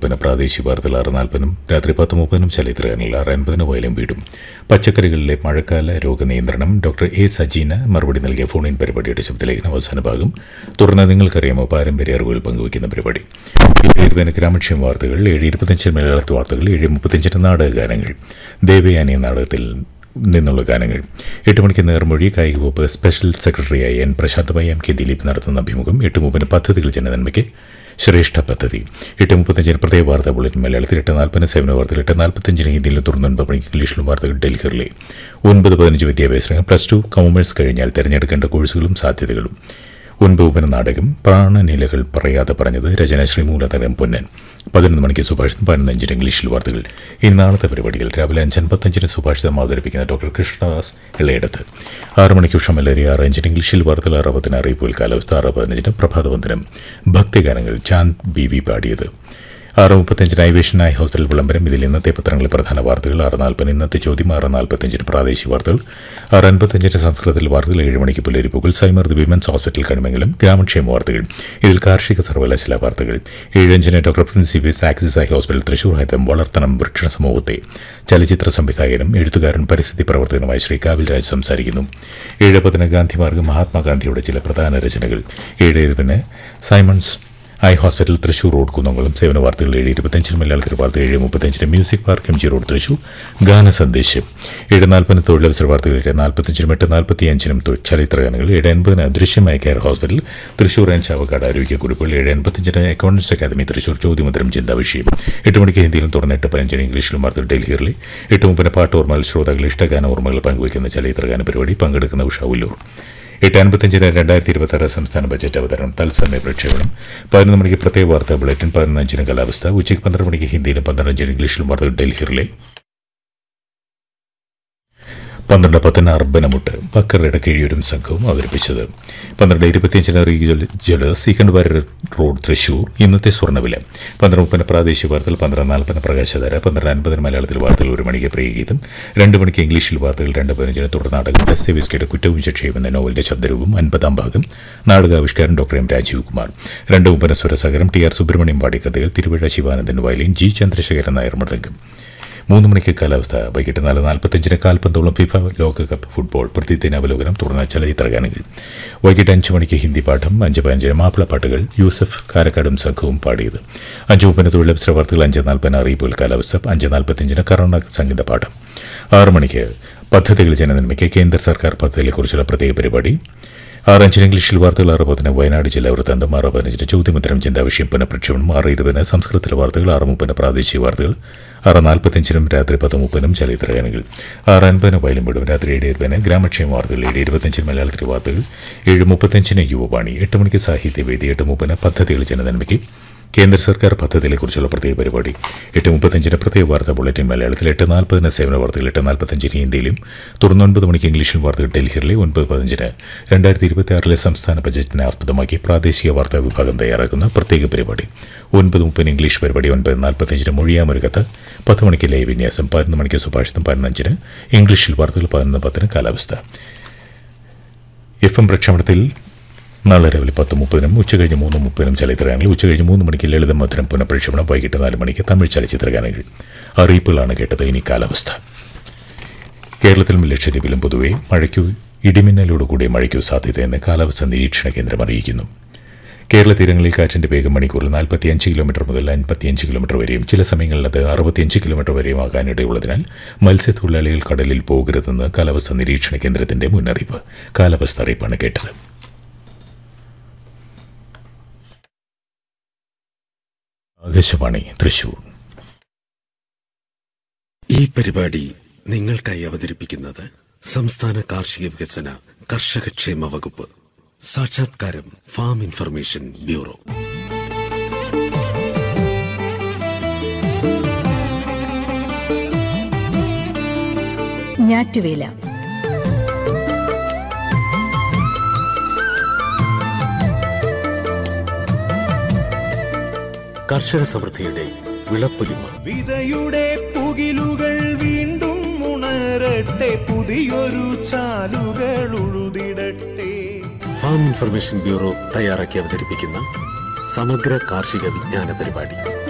മുപ്പതിന് പ്രാദേശിക വാർത്തകൾ ആറ് നാൽപ്പതിനും രാത്രി പത്ത് മുപ്പതിനും ചലച്ചിത്രങ്ങളിൽ ആറ് അൻപതിന് വയലും വീടും പച്ചക്കറികളിലെ മഴക്കാല രോഗനിയന്ത്രണം ഡോക്ടർ എ സജീന മറുപടി നൽകിയ ഫോൺ ഇൻ പരിപാടിയുടെ ശബ്ദലേഖനം അവസാന ഭാഗം തുടർന്ന് നിങ്ങൾക്കറിയാമോ പാരമ്പര്യ അറിവുകൾ പങ്കുവയ്ക്കുന്ന പരിപാടി ഏഴ് ഇരുപതിന് ഗ്രാമക്ഷേമ വാർത്തകൾ ഏഴ് ഇരുപത്തഞ്ചിന് മലയാളത്ത് വാർത്തകൾ ഏഴ് മുപ്പത്തഞ്ചിന് നാടക ഗാനങ്ങൾ ദേവയാനി നാടകത്തിൽ നിന്നുള്ള ഗാനങ്ങൾ എട്ട് മണിക്ക് നേർമൊഴി കായിക വകുപ്പ് സ്പെഷ്യൽ സെക്രട്ടറിയായി എൻ പ്രശാന്തമായി എം കെ ദിലീപ് നടത്തുന്ന അഭിമുഖം എട്ട് മുപ്പതിന് പദ്ധതികൾ ജനനന്മയ്ക്ക് ശ്രേഷ്ഠ പദ്ധതി എട്ട് മുപ്പത്തഞ്ചിന് പ്രത്യേക വാർത്താ ബുള്ളറ്റിൻ മലയാളത്തിൽ എട്ട് നാൽപ്പതിന് സേവന വാർത്തകൾ എട്ട് നാൽപ്പത്തഞ്ചിന് ഹിന്ദിയിലും തുടർന്ന് ഒൻപത് മണിക്ക് ഇംഗ്ലീഷിലും വാർത്തകൾ ഡൽഹിയിലെ ഒൻപത് പതിനഞ്ച് വിദ്യാഭ്യാസങ്ങൾ പ്ലസ് ടു കോമേഴ്സ് കഴിഞ്ഞാൽ തിരഞ്ഞെടുക്കേണ്ട കോഴ്സുകളും സാധ്യതകളും ഒൻപത് ഉപന നാടകം പ്രാണനിലകൾ പറയാതെ പറഞ്ഞത് രചന ശ്രീമൂലതരം പൊന്നൻ പതിനൊന്ന് മണിക്ക് സുഭാഷിതം പതിനഞ്ചിന് ഇംഗ്ലീഷിൽ വാർത്തകൾ ഇനി നാളത്തെ പരിപാടികൾ രാവിലെ അഞ്ചൻപത്തഞ്ചിന് സുഭാഷിതം അവതരിപ്പിക്കുന്ന ഡോക്ടർ കൃഷ്ണദാസ് ഇളയടത്ത് ആറ് മണിക്ക് ഉഷമലരി ആറ് അഞ്ചിന് ഇംഗ്ലീഷിൽ വാർത്തകൾ ആറ് പത്തിന് അറിയിപ്പുകൾ കാലാവസ്ഥ ആറ് പതിനഞ്ചിന് പ്രഭാതവന്ദനം ഭക്തിഗാനങ്ങൾ ചാന്ദ് ബി വി പാടിയത് ആറ് മുപ്പത്തഞ്ചിന് ഐവേഷൻ ഐ ഹോസ്പിറ്റൽ വിളംബരം ഇതിൽ ഇന്നത്തെ പത്രങ്ങളിലെ പ്രധാന വാർത്തകൾ ആറ് നാൽപ്പതിന് ഇന്നത്തെ ചോദ്യം ആറ് നാൽപ്പത്തഞ്ചിന് പ്രാദേശിക വാർത്തകൾ ആറ് അൻപത്തഞ്ചിന് സംസ്കൃതത്തിൽ വാർത്തകൾ ഏഴ് മണിക്ക് പുലരിപ്പുകൾ സൈമർദ് വിമൻസ് ഹോസ്പിറ്റൽ കണിമംഗലം ഗ്രാമക്ഷേമ വാർത്തകൾ ഇതിൽ കാർഷിക സർവകലാശാല വാർത്തകൾ ഏഴഞ്ചിന് ഡോക്ടർ പ്രിൻസിപ്പീസ് ആക്സിസ് ഐ ഹോസ്പിറ്റൽ തൃശൂർ ഹൈതം വളർത്തണം വൃക്ഷ സമൂഹത്തെ ചലച്ചിത്ര സംവിധായകനും എഴുത്തുകാരൻ പരിസ്ഥിതി പ്രവർത്തകനുമായ ശ്രീ കാവിൽ രാജ് സംസാരിക്കുന്നു ഏഴ് പതിന് ഗാന്ധിമാർഗ് മഹാത്മാഗാന്ധിയുടെ ചില പ്രധാന രചനകൾ ഏഴ് ഇരുപതിന് Simon's eye hospital Thrissur road Kunnamkulam സേവന വാർത്തകൾ ഏഴ് ഇരുപത്തഞ്ചിന് മലയാളത്തിൽ വാർത്ത ഏഴ് മുപ്പത്തഞ്ചിന് music park M G road Thrissur ഗാന സന്ദേശം ഏഴ് നാൽപ്പതിന് തൊഴിലവസര വാർത്തകൾ ഏഴ് നാൽപ്പത്തഞ്ചിനും എട്ട് നാൽപ്പത്തിയഞ്ചിനും തൊ- ചലച്ചിത്ര ഗാനങ്ങൾ ഏഴ് അൻപതിന് ദൃശ്യമായ care hospital Thrissur and Chavakkad ആരോഗ്യക്കുറിപ്പുകൾ ഏഴ് അൻപത്തഞ്ചിന് അക്കൗണ്ടൻസ് അക്കാദമി തൃശൂർ ചോദ്യമുദ്രം ചിന്താ വിഷയം എട്ട് മണിക്ക് ഹിന്ദിയിലും തുറന്ന് എട്ട് പതിനഞ്ചിന് ഇംഗ്ലീഷിലും വാർത്തകൾ ഡൽഹിയിലെ എട്ട് മുപ്പതിന് പാട്ട് ഓർമ്മകൾ ശ്രോതാക്കൾ ഇഷ്ടഗാന ഓർമ്മകൾ പങ്കുവയ്ക്കുന്ന ചലച്ചിത്ര ഗാന പരിപാടി പങ്കെടുക്കുന്ന ഉഷ ഉല്ലൂർ എട്ട് അൻപത്തഞ്ചിന് രണ്ടായിരത്തി ഇരുപത്തി ആറ് സംസ്ഥാന ബജറ്റ് അവതരണം തത്സമയ പ്രക്ഷേപണം പതിനൊന്ന് മണിക്ക് പ്രത്യേക വാർത്താ ബുള്ളറ്റിൻ പതിനഞ്ചിന് കാലാവസ്ഥ ഉച്ചയ്ക്ക് പന്ത്രണ്ട് മണിക്ക് ഹിന്ദിയിലും പന്ത്രണ്ടഞ്ചിന് ഇംഗ്ലീഷിലും വാർത്തകൾ ഡൽഹിയിലെ പന്ത്രണ്ട് പത്തിന് അർബനമുട്ട് ബക്കറുടെ കീഴിയൊരും സംഘവും അവതരിപ്പിച്ചത് പന്ത്രണ്ട് ഇരുപത്തിയഞ്ചിന് റീഗൽ ജ്വല്ലേഴ്സ് സീക്കണ്ട് വാര്യർ റോഡ് തൃശൂർ ഇന്നത്തെ സ്വർണ്ണവില പന്ത്രണ്ട് മുപ്പതിന് പ്രാദേശിക വാർത്തകൾ പന്ത്രണ്ട് നാൽപ്പതിന് പ്രകാശധാര പന്ത്രണ്ട് അൻപതിന് മലയാളത്തിൽ വാർത്തകൾ ഒരു മണിക്ക് പ്രിയഗീതം രണ്ട് മണിക്ക് ഇംഗ്ലീഷിൽ വാർത്തകൾ രണ്ട് പതിനഞ്ചിന് തുടർ നാടകം ദസ്തേവിസ്കയുടെ കുറ്റവും ശിക്ഷയും എന്ന നോവലിന്റെ ശബ്ദരൂപം അൻപതാം ഭാഗം നാടകാവിഷ്കാരൻ ഡോക്ടർ എം രാജീവ് കുമാർ രണ്ട് മുപ്പതിന് സ്വരസഹകരം ടി ആർ സുബ്രഹ്മണ്യം പാടി കഥകൾ തിരുവഴ ശിവാനന്ദൻ വയലിൻ ജി ചന്ദ്രശേഖരൻ നായർ മൃദംഗം മൂന്ന് മണിക്ക് കാലാവസ്ഥ വൈകിട്ട് നാല് നാൽപ്പത്തഞ്ചിന് കാൽപന്തോളം ഫിഫ ലോകകപ്പ് ഫുട്ബോൾ പ്രതിദിന അവലോകനം തുടർന്ന് ചലച്ചിത്ര ഗാനങ്ങൾ വൈകിട്ട് അഞ്ച് മണിക്ക് ഹിന്ദി പാഠം അഞ്ച് പതിനഞ്ചിന് മാപ്പിളപ്പാട്ടുകൾ യൂസഫ് കാരക്കാടും സംഘവും പാടിയത് അഞ്ച് മുപ്പതിന് തൊഴിലവസര വാർത്തകൾ അഞ്ച് നാൽപ്പതിന് അറിയിപ്പുകൾ കാലാവസ്ഥ അഞ്ച് നാൽപ്പത്തഞ്ചിന് കർണാടക സംഗീത പാഠം ആറ് മണിക്ക് പദ്ധതികൾ ജനനന്മയ്ക്ക് കേന്ദ്ര സർക്കാർ പദ്ധതികളെക്കുറിച്ചുള്ള പ്രത്യേക പരിപാടി ആറ് അഞ്ചിന് ഇംഗ്ലീഷിൽ വാർത്തകൾ ആറ് പതിന് വയനാട് ജില്ലാ വൃത്താന്തം ആറ് പതിനഞ്ചിന് ചോദ്യമുത്തരം ചിന്താ വിഷയം പുനഃപ്രക്ഷേപണം ആറ് ഇരുപതിന് സംസ്കൃതത്തിലെ വാർത്തകൾ ആറ് മുപ്പതിന് പ്രാദേശിക വാർത്തകൾ ആറ് നാൽപ്പത്തഞ്ചിനും രാത്രി പത്ത് മുപ്പതിനും ചലച്ചിത്ര ഗാനങ്ങൾ ആറ് അൻപതിന് വയലും വിടും രാത്രി ഏഴ് ഇരുപതിന് ഗ്രാമക്ഷേമ വാർത്തകൾ ഏഴ് ഇരുപത്തഞ്ചിന് മലയാളത്തിലെ വാർത്തകൾ ഏഴ് മുപ്പത്തഞ്ചിന് യുവവാണി എട്ട് മണിക്ക് സാഹിത്യവേദി എട്ട് മുപ്പതിന് പദ്ധതികൾ ജനനന്മയ്ക്ക് കേന്ദ്ര സർക്കാർ പദ്ധതികളെക്കുറിച്ചുള്ള പ്രത്യേക പരിപാടി എട്ട് മുപ്പത്തഞ്ചിന് പ്രത്യേക വാർത്താ ബുള്ളറ്റിൻ മലയാളത്തിൽ എട്ട് നാൽപ്പതിന് സേവന വാർത്തകൾ എട്ട് നാൽപ്പത്തഞ്ചിന് ഹിന്ദിയിലും തുടർന്ന് ഒൻപത് മണിക്ക് ഇംഗ്ലീഷിൽ വാർത്തകൾ ഡൽഹിയിലെ ഒൻപത് പതിനഞ്ചിന് രണ്ടായിരത്തി ഇരുപത്തി ആറിലെ സംസ്ഥാന ബജറ്റിനെ ആസ്പദമാക്കി പ്രാദേശിക വാർത്താ വിഭാഗം തയ്യാറാക്കുന്ന പ്രത്യേക പരിപാടി ഒൻപത് മുപ്പതിന് ഇംഗ്ലീഷ് പരിപാടി ഒൻപത് നാൽപ്പത്തഞ്ചിന് മൊഴിയാമൊരുക്കത്ത് പത്ത് മണിക്ക് ലൈവ് വിന്യാസം പതിനൊന്ന് മണിക്ക് സുഭാഷിതം പതിനഞ്ചിന് ഇംഗ്ലീഷിൽ വാർത്തകൾ പതിനൊന്ന് പത്തിന് കാലാവസ്ഥ എഫ് എം പ്രക്ഷേപണത്തിൽ നാളെ രാവിലെ പത്ത് മുപ്പതിനും ഉച്ചകഴിഞ്ഞ് മൂന്ന് മുപ്പതിനും ചലച്ചിത്ര ഗാനങ്ങൾ ഉച്ചകഴിഞ്ഞ് മൂന്ന് മണിക്ക് ലളിത മധുരം പുനഃപ്രക്ഷേപണം വൈകിട്ട് നാല് മണിക്ക് തമിഴ് ചലച്ചിത്ര ഗാനങ്ങൾ അറിയിപ്പുകളാണ് കേട്ടത് ഇനി കാലാവസ്ഥ കേരളത്തിലും ലക്ഷദ്വീപിലും പൊതുവെ മഴയ്ക്കു ഇടിമിന്നലോടുകൂടിയ മഴയ്ക്കു സാധ്യതയെന്ന് കാലാവസ്ഥാ നിരീക്ഷണ കേന്ദ്രം അറിയിക്കുന്നു കേരള തീരങ്ങളിൽ കാറ്റിന്റെ വേഗം മണിക്കൂറിൽ നാൽപ്പത്തിയഞ്ച് കിലോമീറ്റർ മുതൽ അൻപത്തിയഞ്ച് കിലോമീറ്റർ വരെയും ചില സമയങ്ങളിൽ അത് അറുപത്തിയഞ്ച് കിലോമീറ്റർ വരെയും ആകാനിടയുള്ളതിനാൽ മത്സ്യത്തൊഴിലാളികൾ കടലിൽ പോകരുതെന്ന് കാലാവസ്ഥാ നിരീക്ഷണ കേന്ദ്രത്തിന്റെ മുന്നറിയിപ്പ് കാലാവസ്ഥ അറിയിപ്പാണ് കേട്ടത് ആകാശവാണി തൃശൂർ ഈ പരിപാടി നിങ്ങൾക്കായി അവതരിപ്പിക്കുന്നത് സംസ്ഥാന കാർഷിക വികസന കർഷകക്ഷേമ വകുപ്പ് സാക്ഷാത്കാരം ഫാം ഇൻഫർമേഷൻ ബ്യൂറോ ഞാറ്റുവേല കർഷക സമൃദ്ധിയുടെ വിളപ്പൊലിമ വിതയുടെ പുകിലുകൾ വീണ്ടും ഉണരട്ടെ പുതിയൊരു ചാലുകൾ ഉഴുതിടട്ടെ ഫാം ഇൻഫർമേഷൻ ബ്യൂറോ തയ്യാറാക്കി അവതരിപ്പിക്കുന്ന സമഗ്ര കാർഷിക വിജ്ഞാന പരിപാടി